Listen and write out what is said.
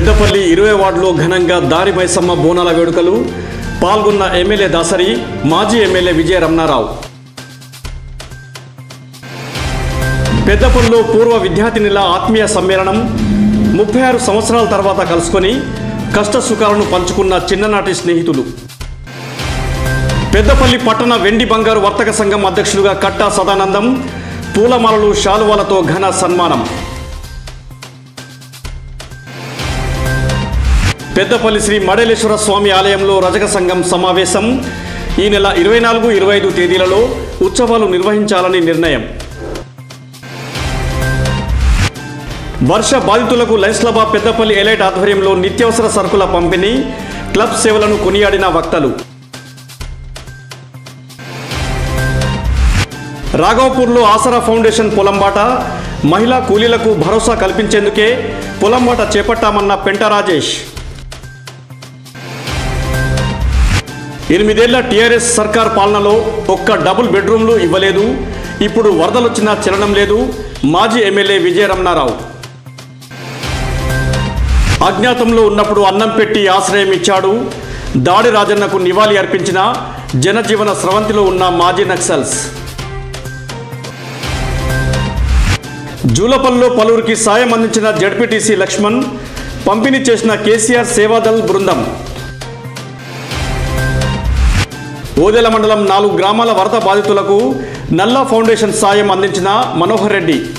పెద్దపల్లి ఇరవై వార్డులో ఘనంగా దారి మైసమ్మ బోనాల వేడుకలు పాల్గొన్న ఎమ్మెల్యే దాసరి మాజీ ఎమ్మెల్యే విజయ రమణారావు పెద్దపల్లిలో పూర్వ విద్యార్థినిల ఆత్మీయ సమ్మేళనం ముప్పై ఆరు సంవత్సరాల తర్వాత కలుసుకొని కష్ట సుఖాలను పంచుకున్న చిన్ననాటి స్నేహితులు పెద్దపల్లి పట్టణ వెండి బంగారు వర్తక సంఘం అధ్యక్షులుగా కట్టా సదానందం పూలమాలలు శాలువాలతో ఘన సన్మానం పెద్దపల్లి శ్రీ మడలేశ్వర స్వామి ఆలయంలో రజక సంఘం సమావేశం ఈ నెల ఇరవై నాలుగు ఇరవై ఐదు తేదీలలో ఉత్సవాలు నిర్వహించాలని నిర్ణయం వర్ష బాధితులకు లైస్లబా పెద్దపల్లి ఎలైట్ ఆధ్వర్యంలో నిత్యావసర సరుకుల పంపిణీ క్లబ్ సేవలను కొనియాడిన వక్తలు రాఘవపూర్లో ఆసరా ఫౌండేషన్ పొలంబాట మహిళా కూలీలకు భరోసా కల్పించేందుకే పొలంబాట చేపట్టామన్న పెంట రాజేష్ ఎనిమిదేళ్ల టీఆర్ఎస్ సర్కార్ పాలనలో ఒక్క డబుల్ బెడ్రూమ్లు ఇవ్వలేదు ఇప్పుడు వరదలొచ్చినా చలనం లేదు మాజీ ఎమ్మెల్యే విజయ రమణారావు అజ్ఞాతంలో ఉన్నప్పుడు అన్నం పెట్టి ఆశ్రయం ఇచ్చాడు దాడి రాజన్నకు నివాళి అర్పించిన జనజీవన స్రవంతిలో ఉన్న మాజీ నక్సల్స్ జూలపల్లిలో పలువురికి సాయం అందించిన జడ్పీటీసీ లక్ష్మణ్ పంపిణీ చేసిన కేసీఆర్ సేవాదల్ బృందం ఓదెల మండలం నాలుగు గ్రామాల వరద బాధితులకు నల్లా ఫౌండేషన్ సాయం అందించిన మనోహర్ రెడ్డి